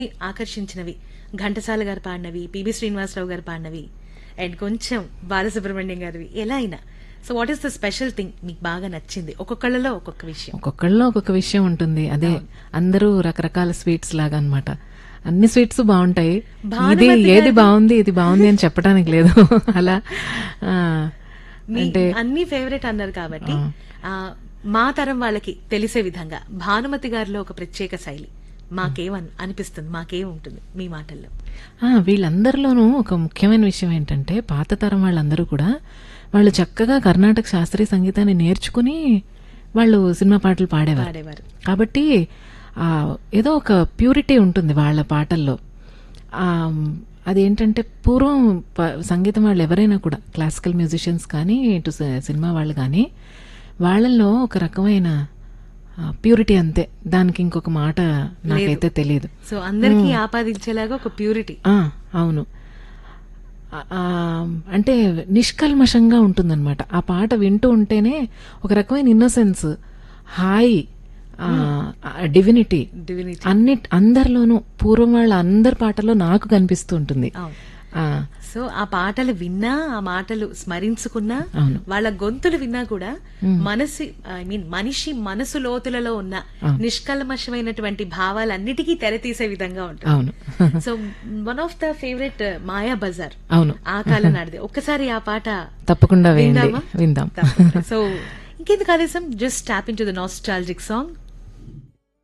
ఆకర్షించినవి ఘంటసాల గారు పాడినవి పిబి శ్రీనివాసరావు గారు పాడినవి అండ్ కొంచెం బాలసుబ్రహ్మణ్యం గారివి ఎలా అయినా so what is the special thing మీకు బాగా నచ్చింది ఒక్కొక్కళ్ళలో ఒక్కొక్క విషయం ఒక్కొక్కళ్ళలో ఒక్కొక్క విషయం ఉంటుంది అదే అందరూ రకరకాల స్వీట్స్ లాగా అన్నమాట అన్ని స్వీట్స్ బాగుంటాయి ఇది భానుమతి ఏది గారి- బాగుంది ఇది బాగుంది అని చెప్పడానికి లేదు అలా ఆ, మీ అంటే అన్ని ఫేవరెట్ అన్నారు కాబట్టి ఆ, మా తరం వాళ్ళకి తెలిసే విధంగా భానుమతి గారిలో ఒక ప్రత్యేక శైలి మాకేమన్ అనిపిస్తుంది మాకేముంటుంది మీ మాటల్లో ఆ, వీళ్ళందరిలోనూ ఒక ముఖ్యమైన విషయం ఏంటంటే పాత తరం వాళ్ళందరూ కూడా వాళ్ళు చక్కగా కర్ణాటక శాస్త్రీయ సంగీతాన్ని నేర్చుకుని వాళ్ళు సినిమా పాటలు పాడేవారు పాడేవారు కాబట్టి ఆ, ఏదో ఒక ప్యూరిటీ ఉంటుంది వాళ్ళ పాటల్లో ఆ, అదేంటంటే పూర్వం ప- సంగీతం వాళ్ళు ఎవరైనా కూడా క్లాసికల్ మ్యూజిషియన్స్ కానీ ఇటు స- సినిమా వాళ్ళు కానీ వాళ్ళల్లో ఒక రకమైన ప్యూరిటీ అంతే దానికి ఇంకొక మాట నాకైతే తెలియదు సో అందరికీ ఆపాదించేలాగా ఒక ప్యూరిటీ ఆ, అవును ఆ, ఆ, అంటే నిష్కల్మషంగా ఉంటుందన్నమాట ఆ పాట వింటూ ఉంటేనే ఒక రకమైన ఇన్నోసెన్స్ హాయ్ డివినిటీ డివినిటీ అన్ని అందరిలోనూ పూర్వం వాళ్ళ అందరి పాటల్లో నాకు కనిపిస్తూ ఉంటుంది అవును ఆ, సో ఆ పాటలు విన్నా ఆ మాటలు స్మరించుకున్నా అవును. వాళ్ళ గొంతులు విన్నా కూడా మనసి ఐ మీన్ మనిషి మనసు లోతులలో ఉన్న నిష్కల్మషమైనటువంటి భావాలన్నిటికీ తెరతీసే విధంగా ఉంటుంది అవును so one of the favourite Maya Bazar అవును ఆ కాలం నాడిది ఒక్కసారి ఆ పాట తప్పకుండా వేయండి విందామా? విందాం సో ఇంకెందుకు ఆదేశం just tap into the nostalgic song